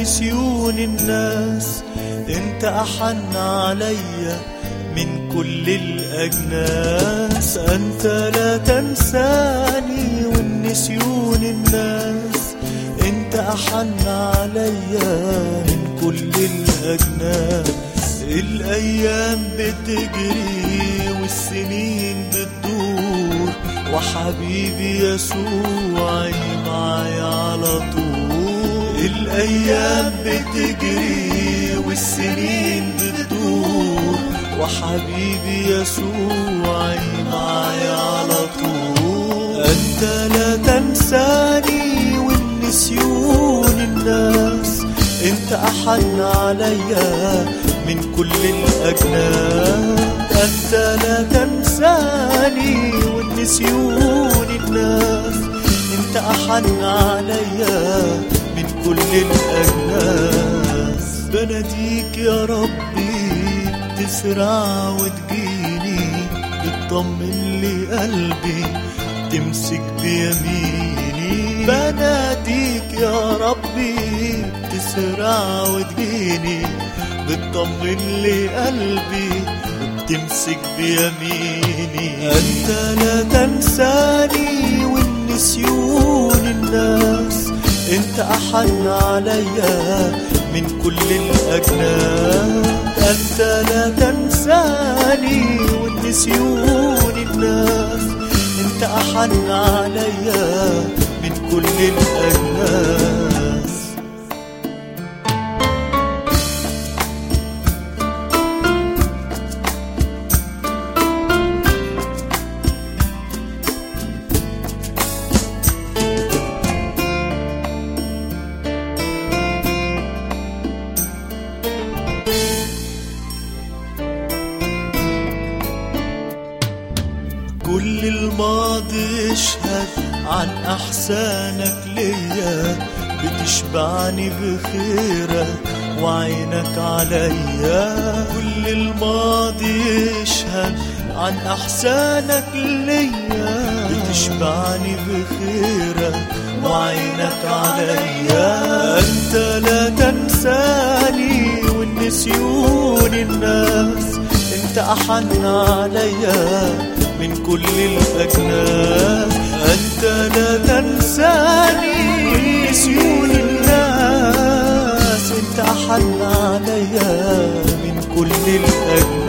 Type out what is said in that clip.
نسيون الناس انت احن عليا من كل الاجناس انت لا تنساني والنسيون الناس انت احن عليا من كل الاجناس الايام بتجري والسنين بتدور وحبيبي يسوعي معايا على طول الايام بتجري والسنين بتدور وحبيبي يسوعي معايا على طول انت لا تنساني والنسيون الناس انت احن عليا من كل الاجناس انت لا تنساني والنسيون الناس انت احن عليا من كل الاجناس بناديك يا ربي تسرع وتجيني بتطمن لي قلبي تمسك بيميني بناديك يا ربي تسرع وتجيني بتطمن لي قلبي وبتمسك بيميني انت لا تنساني والنسيون الناس انت احن عليا من كل الاجناس انت لا تنساني والنسيون الناس انت احن عليا من كل الاجناس كل الماضي يشهد عن احسانك ليا بتشبعني بخيرك وعينك عليا كل الماضي يشهد عن احسانك ليا بتشبعني بخيرك وعينك عليا انت لا تنساني والنسيون الناس انت احن عليا من كل الأجناس أنت لا تنساني نسيون الناس أنت أحن عليا من كل الأجناس